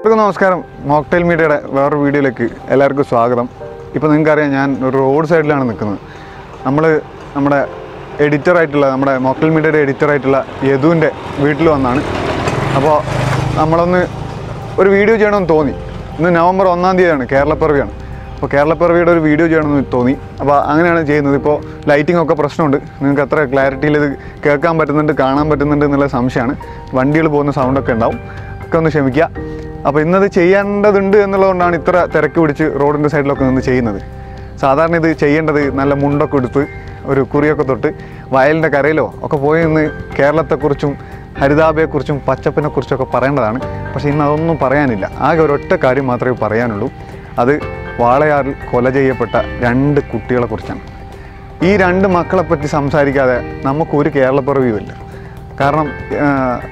എല്ലാവർക്കും നമസ്കാരം മോക്ടെയിൽ മീഡിയയുടെ വേറൊരു വീഡിയോയിലേക്ക് എല്ലാവർക്കും സ്വാഗതം ഇപ്പോൾ നിങ്ങൾക്കറിയാം ഞാൻ ഒരു റോഡ് സൈഡിലാണ് നിൽക്കുന്നത് നമ്മൾ നമ്മുടെ എഡിറ്ററായിട്ടുള്ള നമ്മുടെ മോക്ടെയിൽ മീഡിയയുടെ എഡിറ്ററായിട്ടുള്ള യദുവിൻ്റെ വീട്ടിൽ വന്നാണ് അപ്പോൾ നമ്മളൊന്ന് ഒരു വീഡിയോ ചെയ്യണമെന്ന് തോന്നി ഇന്ന് നവംബർ ഒന്നാം തീയതിയാണ് കേരളപ്പിറവിയാണ് അപ്പോൾ കേരളപ്പിറവിയുടെ ഒരു വീഡിയോ ചെയ്യണമെന്ന് തോന്നി അപ്പോൾ അങ്ങനെയാണ് ചെയ്യുന്നത് ഇപ്പോൾ ലൈറ്റിംഗ് ഒക്കെ പ്രശ്നമുണ്ട് നിങ്ങൾക്ക് അത്ര ക്ലാരിറ്റിയിൽ ഇത് കേൾക്കാൻ പറ്റുന്നുണ്ട് കാണാൻ പറ്റുന്നുണ്ട് എന്നുള്ള സംശയമാണ് വണ്ടികൾ പോകുന്ന സൗണ്ടൊക്കെ ഉണ്ടാവും ഒക്കെ ഒന്ന് ക്ഷമിക്കുക അപ്പോൾ ഇന്നത് ചെയ്യേണ്ടതുണ്ട് എന്നുള്ളതുകൊണ്ടാണ് ഇത്ര തിരക്ക് പിടിച്ച് റോഡിൻ്റെ സൈഡിലൊക്കെ നിന്ന് ചെയ്യുന്നത് സാധാരണ ഇത് ചെയ്യേണ്ടത് നല്ല മുണ്ടൊക്കെ എടുത്ത് ഒരു കുറിയൊക്കെ തൊട്ട് വയലിൻ്റെ കരയിലോ ഒക്കെ പോയി നിന്ന് കേരളത്തെക്കുറിച്ചും ഹരിതാഭയെക്കുറിച്ചും പച്ചപ്പിനെക്കുറിച്ചൊക്കെ പറയേണ്ടതാണ് പക്ഷേ ഇന്ന് അതൊന്നും പറയാനില്ല ആകെ ഒരൊറ്റ കാര്യം മാത്രമേ പറയാനുള്ളൂ അത് വാളയാറിൽ കൊല ചെയ്യപ്പെട്ട രണ്ട് കുട്ടികളെക്കുറിച്ചാണ് ഈ രണ്ട് മക്കളെ പറ്റി സംസാരിക്കാതെ നമുക്കൊരു കേരളപ്പിറവിയുമില്ല കാരണം ആ,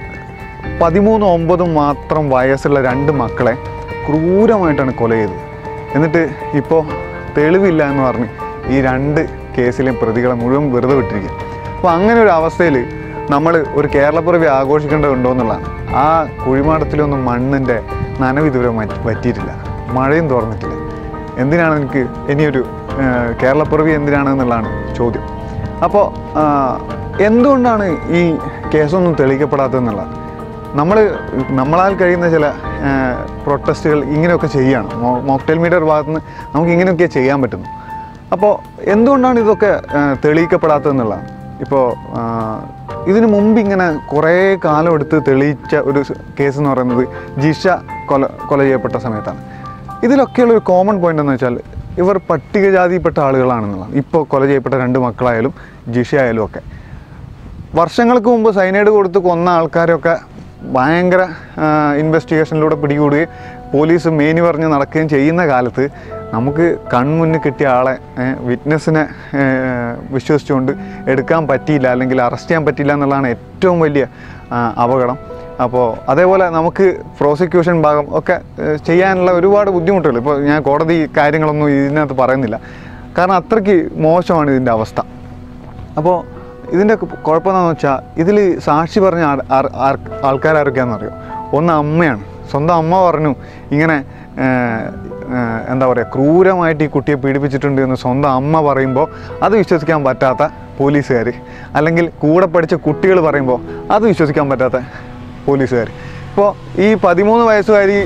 പതിമൂന്ന് ഒമ്പതും മാത്രം വയസ്സുള്ള രണ്ട് മക്കളെ ക്രൂരമായിട്ടാണ് കൊല ചെയ്തത് എന്നിട്ട് ഇപ്പോൾ തെളിവില്ല എന്ന് പറഞ്ഞ് ഈ രണ്ട് കേസിലെയും പ്രതികളെ മുഴുവൻ വെറുതെ വിട്ടിരിക്കുക അപ്പോൾ അങ്ങനെ ഒരു അവസ്ഥയിൽ നമ്മൾ ഒരു കേരളപ്പിറവി ആഘോഷിക്കേണ്ടതുണ്ടോ എന്നുള്ളതാണ് ആ കുഴിമാടത്തിലൊന്നും മണ്ണിൻ്റെ നനവ് ഇതുവരെ മറ്റ് പറ്റിയിട്ടില്ല മഴയും തുറന്നിട്ടില്ല എന്തിനാണ് എനിക്ക് ഇനിയൊരു ആ, കേരളപ്പിറവി എന്തിനാണെന്നുള്ളതാണ് ചോദ്യം അപ്പോൾ ആ, എന്തുകൊണ്ടാണ് ഈ കേസൊന്നും തെളിയിക്കപ്പെടാത്തതെന്നുള്ളത് നമ്മൾ നമ്മളാൽ കഴിയുന്ന ചില പ്രൊട്ടസ്റ്റുകൾ ഇങ്ങനെയൊക്കെ ചെയ്യുകയാണ് മോ- മോക്ടെയിൽ മീഡിയർ ഭാഗത്ത് നിന്ന് നമുക്ക് ഇങ്ങനെയൊക്കെ ചെയ്യാൻ പറ്റുന്നു അപ്പോൾ എന്തുകൊണ്ടാണ് ഇതൊക്കെ ആ, തെളിയിക്കപ്പെടാത്തതെന്നുള്ളതാണ് ഇപ്പോൾ ആ, ഇതിനു മുമ്പ് ഇങ്ങനെ കുറേ കാലം എടുത്ത് തെളിയിച്ച ഒരു സ് കേസ് എന്ന് പറയുന്നത് ജിഷ കൊല കൊല ചെയ്യപ്പെട്ട സമയത്താണ് ഇതിലൊക്കെയുള്ള ഒരു കോമൺ പോയിന്റ് എന്ന് വെച്ചാൽ ഇവർ പട്ടികജാതിയിൽപ്പെട്ട ആളുകളാണെന്നുള്ളതാണ് ഇപ്പോൾ കൊല ചെയ്യപ്പെട്ട രണ്ട് മക്കളായാലും ജിഷ ആയാലും ഒക്കെ വർഷങ്ങൾക്ക് മുമ്പ് സൈനൈഡ് കൊടുത്ത് കൊന്ന ആൾക്കാരൊക്കെ ഭയങ്കര ഇൻവെസ്റ്റിഗേഷനിലൂടെ പിടികൂടുകയും പോലീസ് മേനി പറഞ്ഞ് നടക്കുകയും ചെയ്യുന്ന കാലത്ത് നമുക്ക് കൺമുന്നിൽ കിട്ടിയ ആളെ വിറ്റ്നസ്സിനെ വിശ്വസിച്ചുകൊണ്ട് എടുക്കാൻ പറ്റിയില്ല അല്ലെങ്കിൽ അറസ്റ്റ് ചെയ്യാൻ പറ്റിയില്ല എന്നുള്ളതാണ് ഏറ്റവും വലിയ ആ, അപകടം അപ്പോൾ അതേപോലെ നമുക്ക് പ്രോസിക്യൂഷൻ ഭാഗം ഒക്കെ ഏഹ്, ചെയ്യാനുള്ള ഒരുപാട് ബുദ്ധിമുട്ടുകൾ ഇപ്പോൾ ഞാൻ കോടതി കാര്യങ്ങളൊന്നും ഇതിനകത്ത് പറയുന്നില്ല കാരണം അത്രയ്ക്ക് മോശമാണ് ഇതിൻ്റെ അവസ്ഥ അപ്പോൾ ഇതിൻ്റെ കുഴപ്പം എന്താണെന്ന് വെച്ചാൽ ഇതിൽ സാക്ഷി പറഞ്ഞ ആർ- ആർ- ആർ- ആൾക്കാരാരൊക്കെയാണെന്ന് അറിയോ ഒന്ന് അമ്മയാണ് സ്വന്തം അമ്മ പറഞ്ഞു ഇങ്ങനെ ഏഹ്, ഏഹ്, എന്താ പറയുക ക്രൂരമായിട്ട് ഈ കുട്ടിയെ പീഡിപ്പിച്ചിട്ടുണ്ട് എന്ന് സ്വന്തം അമ്മ പറയുമ്പോൾ അത് വിശ്വസിക്കാൻ പറ്റാത്ത പോലീസുകാർ അല്ലെങ്കിൽ കൂടെ പഠിച്ച കുട്ടികൾ പറയുമ്പോൾ അത് വിശ്വസിക്കാൻ പറ്റാത്ത പോലീസുകാർ ഇപ്പോൾ ഈ പതിമൂന്ന് വയസ്സുകാരി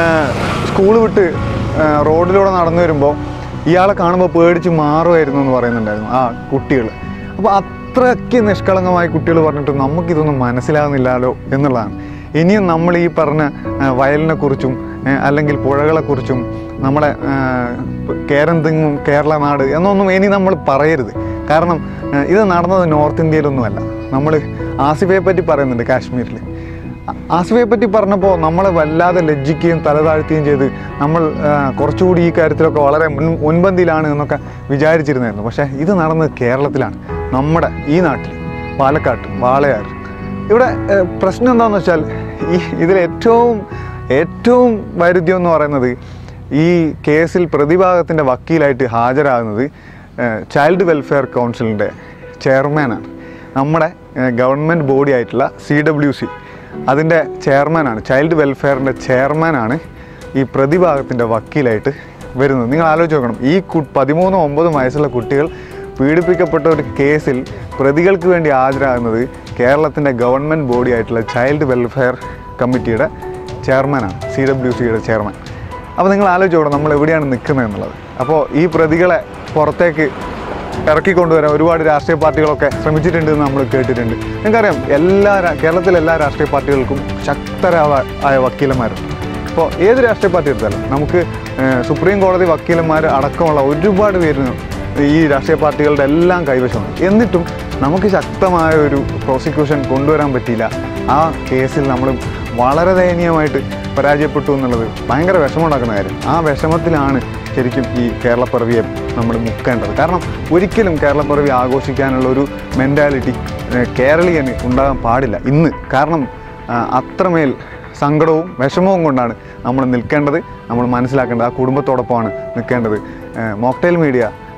സ്കൂൾ വിട്ട് ഏഹ്, റോഡിലൂടെ നടന്നു വരുമ്പോൾ ഇയാളെ കാണുമ്പോൾ പേടിച്ച് മാറുമായിരുന്നു എന്ന് പറയുന്നുണ്ടായിരുന്നു ആ കുട്ടികൾ അപ്പോൾ അത്രയ്ക്ക് നിഷ്കളങ്കമായ കുട്ടികൾ പറഞ്ഞിട്ട് നമുക്കിതൊന്നും മനസ്സിലാകുന്നില്ലല്ലോ എന്നുള്ളതാണ് ഇനിയും നമ്മൾ ഈ പറഞ്ഞ ആ, വയലിനെ കുറിച്ചും ഏ, അല്ലെങ്കിൽ പുഴകളെക്കുറിച്ചും നമ്മുടെ ആ, കേരന്തെങ്ങും കേരള നാട് എന്നൊന്നും ഇനി നമ്മൾ പറയരുത് കാരണം ആ, ഇത് നടന്നത് നോർത്ത് ഇന്ത്യയിലൊന്നുമല്ല നമ്മൾ ആസിഫയെ പറ്റി പറയുന്നുണ്ട് കാശ്മീരിൽ ആ- ആസിഫയെ പറ്റി പറഞ്ഞപ്പോൾ നമ്മളെ വല്ലാതെ ലജ്ജിക്കുകയും തലതാഴ്ത്തുകയും ചെയ്ത് നമ്മൾ ആ, കുറച്ചുകൂടി ഈ കാര്യത്തിലൊക്കെ വളരെ മുൻ മുൻപന്തിയിലാണ് എന്നൊക്കെ വിചാരിച്ചിരുന്നായിരുന്നു പക്ഷേ ഇത് നടന്നത് കേരളത്തിലാണ് നമ്മുടെ ഈ നാട്ടിൽ പാലക്കാട്ട് വാളയാർ ഇവിടെ ഏ, പ്രശ്നം എന്താണെന്ന് വെച്ചാൽ ഈ ഇതിൽ ഏറ്റവും ഏറ്റവും വൈരുദ്ധ്യം എന്ന് പറയുന്നത് ഈ കേസിൽ പ്രതിഭാഗത്തിൻ്റെ വക്കീലായിട്ട് ഹാജരാകുന്നത് ചൈൽഡ് വെൽഫെയർ കൗൺസിലിൻ്റെ ചെയർമാനാണ് നമ്മുടെ ഗവൺമെൻറ് ബോഡി ആയിട്ടുള്ള സി ഡബ്ല്യു സി അതിൻ്റെ ചെയർമാനാണ് ചൈൽഡ് വെൽഫെയറിൻ്റെ ചെയർമാനാണ് ഈ പ്രതിഭാഗത്തിൻ്റെ വക്കീലായിട്ട് വരുന്നത് നിങ്ങൾ ആലോചിച്ച് നോക്കണം ഈ കു പതിമൂന്നും ഒമ്പതും വയസ്സുള്ള കുട്ടികൾ പീഡിപ്പിക്കപ്പെട്ട ഒരു കേസിൽ പ്രതികൾക്ക് വേണ്ടി ഹാജരാകുന്നത് കേരളത്തിൻ്റെ ഗവൺമെൻറ് ബോഡി ആയിട്ടുള്ള ചൈൽഡ് വെൽഫെയർ കമ്മിറ്റിയുടെ ചെയർമാനാണ് സി ഡബ്ല്യു സിയുടെ ചെയർമാൻ അപ്പോൾ നിങ്ങൾ ആലോചിച്ച് നോക്കണം നമ്മൾ എവിടെയാണ് നിൽക്കുന്നത് എന്നുള്ളത് അപ്പോൾ ഈ പ്രതികളെ പുറത്തേക്ക് ഇറക്കിക്കൊണ്ടുവരാൻ ഒരുപാട് രാഷ്ട്രീയ പാർട്ടികളൊക്കെ ശ്രമിച്ചിട്ടുണ്ട് എന്ന് നമ്മൾ കേട്ടിട്ടുണ്ട് നിങ്ങൾക്കറിയാം എല്ലാ രാ- കേരളത്തിലെ എല്ലാ രാഷ്ട്രീയ പാർട്ടികൾക്കും ശക്തരായ ആയ വക്കീലന്മാരുണ്ട് ഇപ്പോൾ ഏത് രാഷ്ട്രീയ പാർട്ടി എടുത്താലും നമുക്ക് ഏഹ്, സുപ്രീം കോടതി വക്കീലന്മാർ അടക്കമുള്ള ഒരുപാട് പേര് ഈ രാഷ്ട്രീയ പാർട്ടികളുടെ എല്ലാം കൈവശമാണ് എന്നിട്ടും നമുക്ക് ശക്തമായ ഒരു പ്രോസിക്യൂഷൻ കൊണ്ടുവരാൻ പറ്റിയില്ല ആ കേസിൽ നമ്മൾ വളരെ ദയനീയമായിട്ട് പരാജയപ്പെട്ടു എന്നുള്ളത് ഭയങ്കര വിഷമമുണ്ടാക്കുന്ന കാര്യം ആ വിഷമത്തിലാണ് ശരിക്കും ഈ കേരളപ്പിറവിയെ നമ്മൾ മുക്കേണ്ടത് കാരണം ഒരിക്കലും കേരളപ്പിറവി ആഘോഷിക്കാനുള്ള ഒരു മെൻറ്റാലിറ്റി കേരളീയന് ഉണ്ടാകാൻ പാടില്ല ഇന്ന് കാരണം ആ, അത്രമേൽ സങ്കടവും വിഷമവും കൊണ്ടാണ് നമ്മൾ നിൽക്കേണ്ടത് നമ്മൾ മനസ്സിലാക്കേണ്ടത് ആ കുടുംബത്തോടൊപ്പമാണ് നിൽക്കേണ്ടത് മോക്ടെയിൽ മീഡിയ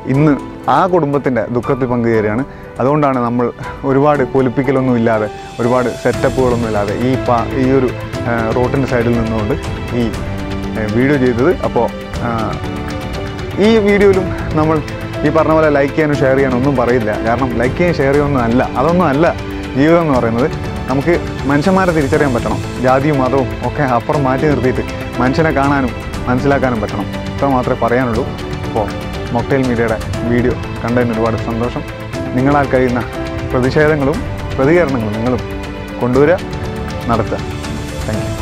ഇന്ന് ആ കുടുംബത്തിൻ്റെ ദുഃഖത്തിൽ പങ്കുചേരുകയാണ് അതുകൊണ്ടാണ് നമ്മൾ ഒരുപാട് പൊലിപ്പിക്കലൊന്നും ഇല്ലാതെ ഒരുപാട് സെറ്റപ്പുകളൊന്നും ഇല്ലാതെ ഈ പാ ഈ ഒരു റോട്ടിൻ്റെ സൈഡിൽ നിന്നുകൊണ്ട് ഈ ഏഹ്, വീഡിയോ ചെയ്തത് അപ്പോൾ ഈ വീഡിയോയിലും നമ്മൾ ഈ പറഞ്ഞ പോലെ ലൈക്ക് ചെയ്യാനും ഷെയർ ചെയ്യാനും ഒന്നും പറയില്ല കാരണം ലൈക്ക് ചെയ്യാൻ ഷെയർ ചെയ്യാനൊന്നും അല്ല അതൊന്നും അല്ല ജീവിതം എന്ന് പറയുന്നത് നമുക്ക് മനുഷ്യന്മാരെ തിരിച്ചറിയാൻ പറ്റണം ജാതിയും മതവും ഒക്കെ അപ്പുറം മാറ്റി നിർത്തിയിട്ട് മനുഷ്യനെ കാണാനും മനസ്സിലാക്കാനും പറ്റണം ഇത്ര മാത്രമേ പറയാനുള്ളൂ അപ്പോൾ മൊക്ടൈൽ മീഡിയയുടെ വീഡിയോ കണ്ടതിന് ഒരുപാട് സന്തോഷം നിങ്ങളാൽ കഴിയുന്ന പ്രതിഷേധങ്ങളും പ്രതികരണങ്ങളും നിങ്ങളും കൊണ്ടുവരിക നടത്തുക താങ്ക് യു